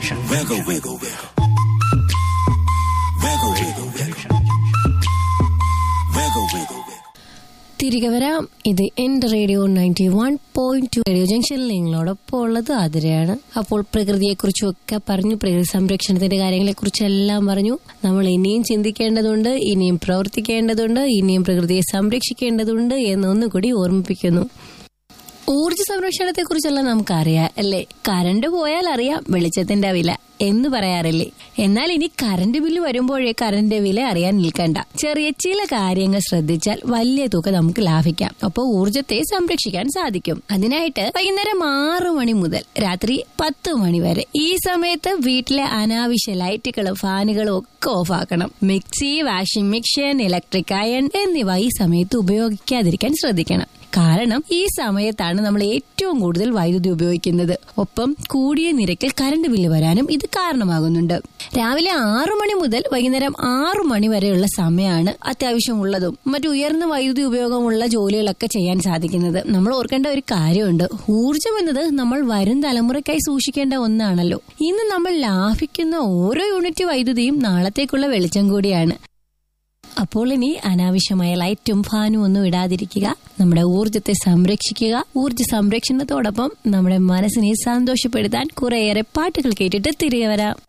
Wiggle, wiggle, wiggle. Wiggle, wiggle, wiggle. Wiggle, wiggle, wiggle. തിരികെ വരാം ഇത് എന്റെ radio ninety one point two radio ജംഗ്ഷനിൽ നിങ്ങളോടൊപ്പം ഉള്ളത് ആതിരയാണ് അപ്പോൾ പ്രകൃതിയെക്കുറിച്ചും ഒക്കെ പറഞ്ഞു പ്രകൃതി സംരക്ഷണത്തിന്റെ കാര്യങ്ങളെക്കുറിച്ചെല്ലാം പറഞ്ഞു നമ്മൾ ഇനിയും ചിന്തിക്കേണ്ടതുണ്ട് ഇനിയും പ്രവർത്തിക്കേണ്ടതുണ്ട് ഇനിയും പ്രകൃതിയെ സംരക്ഷിക്കേണ്ടതുണ്ട് എന്നൊന്നുകൂടി ഓർമ്മിപ്പിക്കുന്നു ഊർജ സംരക്ഷണത്തെ കുറിച്ചെല്ലാം നമുക്കറിയാം അല്ലേ കറണ്ട് പോയാൽ അറിയാം വെളിച്ചത്തിന്റെ വില എന്ന് പറയാറില്ലേ എന്നാൽ ഇനി കറണ്ട് ബില്ല് വരുമ്പോഴേ കറണ്ട് വില അറിയാൻ നിൽക്കണ്ട ചെറിയ ചില കാര്യങ്ങൾ ശ്രദ്ധിച്ചാൽ വലിയ തുക നമുക്ക് ലാഭിക്കാം അപ്പോൾ ഊർജത്തെ സംരക്ഷിക്കാൻ സാധിക്കും അതിനായിട്ട് വൈകുന്നേരം ആറു മണി മുതൽ രാത്രി പത്ത് മണി വരെ ഈ സമയത്ത് വീട്ടിലെ അനാവശ്യ ലൈറ്റുകളും ഫാനുകളും ഒക്കെ ഓഫ് ആക്കണം mixie washing machine electric iron എന്നിവ ഈ സമയത്ത് ഉപയോഗിക്കാതിരിക്കാൻ ശ്രദ്ധിക്കണം കാരണം ഈ സമയത്താണ് നമ്മൾ ഏറ്റവും കൂടുതൽ വൈദ്യുതി ഉപയോഗിക്കുന്നത് ഒപ്പം കൂടിയ നിരക്കിൽ കറണ്ട് ബില്ല് വരാനും ഇത് കാരണമാകുന്നുണ്ട് രാവിലെ ആറു മണി മുതൽ വൈകുന്നേരം ആറു മണി വരെയുള്ള സമയമാണ് അത്യാവശ്യമുള്ളതും മറ്റു ഉയർന്ന വൈദ്യുതി ഉപയോഗമുള്ള ജോലികളൊക്കെ ചെയ്യാൻ സാധിക്കുന്നത് നമ്മൾ ഓർക്കേണ്ട ഒരു കാര്യമുണ്ട് ഊർജം എന്നത് നമ്മൾ വരും തലമുറയ്ക്കായി സൂക്ഷിക്കേണ്ട ഒന്നാണല്ലോ ഇന്ന് നമ്മൾ ലാഭിക്കുന്ന ഓരോ യൂണിറ്റ് വൈദ്യുതിയും നാളത്തേക്കുള്ള വെളിച്ചം കൂടിയാണ് അപ്പോൾ ഇനി അനാവശ്യമായ ലൈറ്റും ഫാനും ഒന്നും ഇടാതിരിക്കുക നമ്മുടെ ഊർജത്തെ സംരക്ഷിക്കുക ഊർജ സംരക്ഷണത്തോടൊപ്പം നമ്മുടെ മനസ്സിനെ സന്തോഷപ്പെടുത്താൻ കുറേയേറെ പാട്ടുകൾ കേട്ടിട്ട് തിരികെ വരാം